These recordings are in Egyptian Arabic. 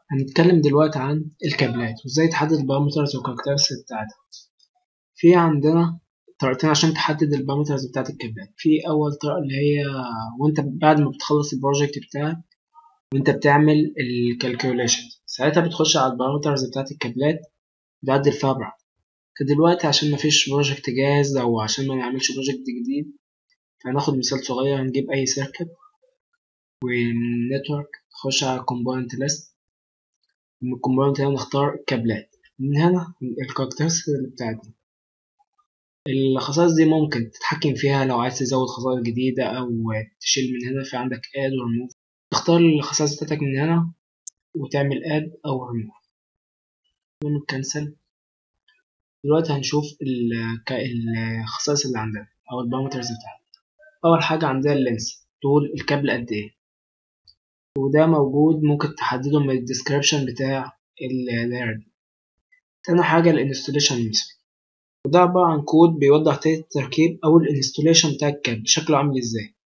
هنتكلم دلوقتي عن الكابلات وازاي تحدد البارامترز والكاركترستكس بتاعتها في عندنا طريقتين عشان تحدد البارامترز بتاعت الكابلات في اول طريقه اللي هي وانت بعد ما بتخلص البروجكت بتاعك وانت بتعمل الكالكوليشن ساعتها بتخش على البارامترز بتاعت الكابلات تعدل فيها براحتك دلوقتي عشان مفيش بروجكت جاهز او عشان ما نعملش بروجكت جديد فهناخد مثال صغير هنجيب اي سيركت والنتورك نخش على component list من الكومبوننت هنا نختار الكابلات من هنا الكاركترستكس بتاعتنا الخصائص دي ممكن تتحكم فيها لو عايز تزود خصائص جديدة أو تشيل من هنا في عندك add و remove تختار الخصائص بتاعتك من هنا وتعمل add أو remove نعمل cancel دلوقتي هنشوف الخصائص اللي عندنا أو البارامترز بتاعتنا أول حاجة عندنا اللينس طول الكابل قد إيه وده موجود ممكن تحدده من الديسكريبشن بتاع اللاير دي تاني حاجة الانستوليشن ميثود وده عبارة عن كود بيوضح طريقة التركيب أو الانستوليشن بتاع الكابل شكله عامل ازاي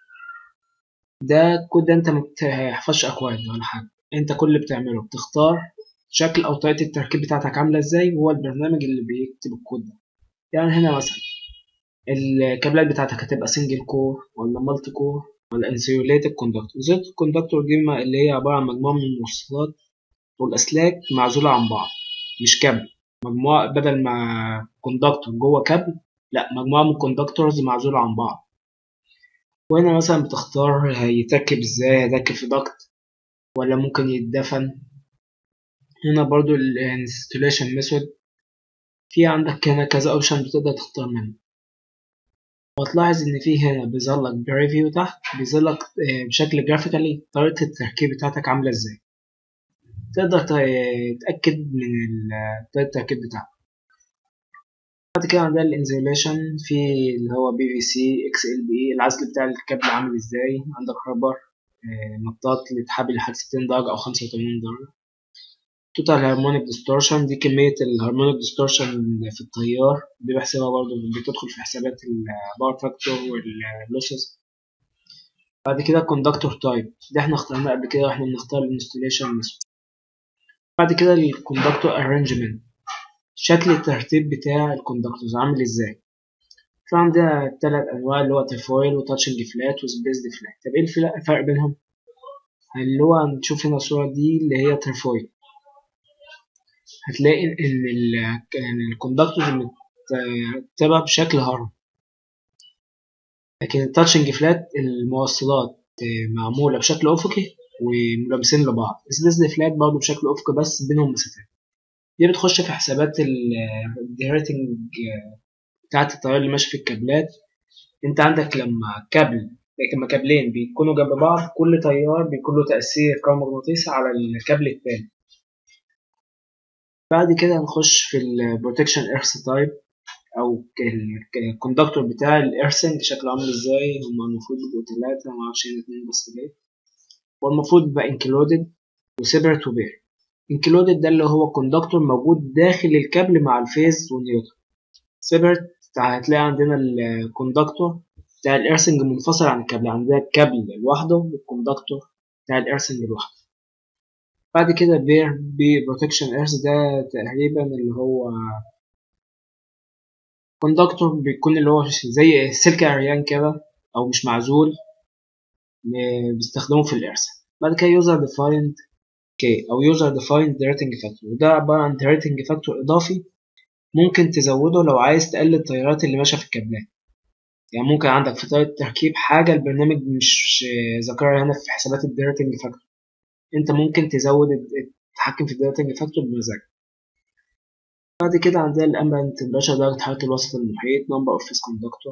ده الكود ده انت متحفظش أكواد ولا حاجة انت كل اللي بتعمله بتختار شكل أو طريقة التركيب بتاعتك عاملة ازاي وهو البرنامج اللي بيكتب الكود ده يعني هنا مثلا الكابلات بتاعتك هتبقى سنجل كور ولا مالتي كور ولا insulated conductor insulated conductor دي اللي هي عبارة عن مجموعة من الموصلات والأسلاك معزولة عن بعض مش كابل مجموعة بدل ما كوندكتور جوه كابل لا مجموعة من كوندكتورز معزولة عن بعض وهنا مثلا بتختار هيتركب ازاي هيتركب في ضغط ولا ممكن يتدفن هنا برضو ال installation method في عندك هنا كذا اوبشن بتقدر تختار منه وهتلاحظ ان في هنا بيظهر لك بريفيو تحت بيظهر لك بشكل جرافيكالي طريقة التركيب بتاعتك عاملة ازاي تقدر تتأكد من طريقة التركيب بتاعك بعد كده عندنا الانزوليشن في اللي هو بي في سي اكس ال بي العزل بتاع الكابل عامل ازاي عندك رابر مطاط لتحبل لحد 60 درجة أو 85 درجة توتال هارمونيك ديستورشن دي كمية الهارمونيك ديستورشن في التيار دي بحسبها برضه بتدخل في حسابات الباور فاكتور واللوسز بعد كده كوندكتور تايب دي احنا اخترناه قبل كده واحنا بنختار الانستليشن ميثود بعد كده الكوندكتور ارانجمنت شكل الترتيب بتاع الكوندكتورز عامل ازاي في عندنا تلات انواع اللي هو تيفويل وتاتشنج فلات وسبيسد فلات طب ايه الفرق بينهم اللي هو هنشوف هنا الصورة دي اللي هي تيفويل هتلاقي ان الكوندكتورز مترتبة بشكل هرم لكن التاتشنج فلات الموصلات معمولة بشكل أفقي وملامسين لبعض سبيسد فلات برضه بشكل أفقي بس بينهم مسافات دي بتخش في حسابات الريتنج بتاعت التيار اللي ماشي في الكابلات انت عندك لما كابل لما كابلين بيكونوا جنب بعض كل تيار بيكون له تأثير كهرومغناطيسي على الكابل التاني بعد كده هنخش في البروتكشن ايرث تايب او الكوندكتور بتاع الايرثنج شكله عامل ازاي هما المفروض يبقوا تلاتة معرفش هنا اتنين بس ليه والمفروض يبقى انكلودد وسيبرت وبير انكلودد ده اللي هو كوندكتور موجود داخل الكابل مع الفيز والنيوترال سيبرت هتلاقي عندنا الكوندكتور بتاع الارسنج منفصل عن الكابل عندنا الكابل لوحده والكوندكتور بتاع الارسنج لوحده بعد كده بير بي بروتكشن ايرث ده تقريبا اللي هو كوندكتور بيكون اللي هو زي سلك عريان كده او مش معزول بيستخدمه في الارث بعد كده يوزر ديفايند كي او يوزر ديفايند ريتنج فاكتور وده عباره عن ريتنج فاكتور اضافي ممكن تزوده لو عايز تقلل التيارات اللي ماشيه في الكابلات يعني ممكن عندك في طريقه تركيب حاجه البرنامج مش ذاكرها هنا في حسابات الديرتنج فاكتور انت ممكن تزود التحكم في الديرتنج فاكتور بمزاجك بعد كده عندنا الامبيانت تمبريتشر درجه حراره الوسط المحيط نمبر اوف فيس كوندكتور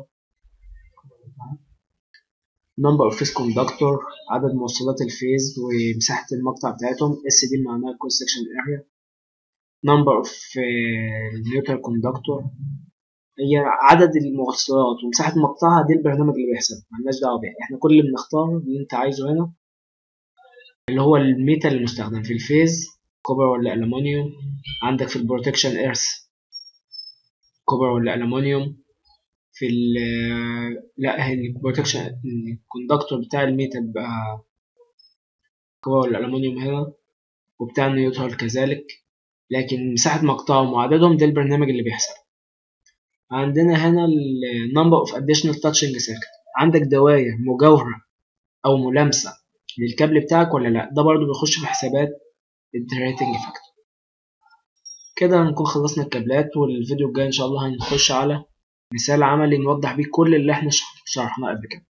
نمبر اوف فيس كوندكتور عدد موصلات الفيز ومساحة المقطع بتاعتهم اس دي معناها كروس سكشن اريا نمبر اوف نيوترال كوندكتور هي عدد الموصلات ومساحة مقطعها دي البرنامج اللي بيحسبها ملناش دعوة بيها احنا كل اللي بنختار اللي انت عايزه هنا اللي هو الميتال المستخدم في الفيز كوبر ولا ألمونيوم عندك في البروتكشن ايرث كوبر ولا ألمونيوم في ال لا البروتكشن الكوندكتور بتاع الميتال بقى كوبر ولا ألمونيوم هنا وبتاع النيوترال كذلك لكن مساحة مقطعهم وعددهم ده البرنامج اللي بيحسب عندنا هنا ال number of additional touching circuit عندك دواير مجاورة أو ملامسة للكابل بتاعك ولا لأ ده برضو بيخش في حسابات الدريتنج فاكتور كده هنكون خلصنا الكابلات والفيديو الجاي إن شاء الله هنخش على مثال عملي نوضح بيه كل اللي احنا شرحناه قبل كده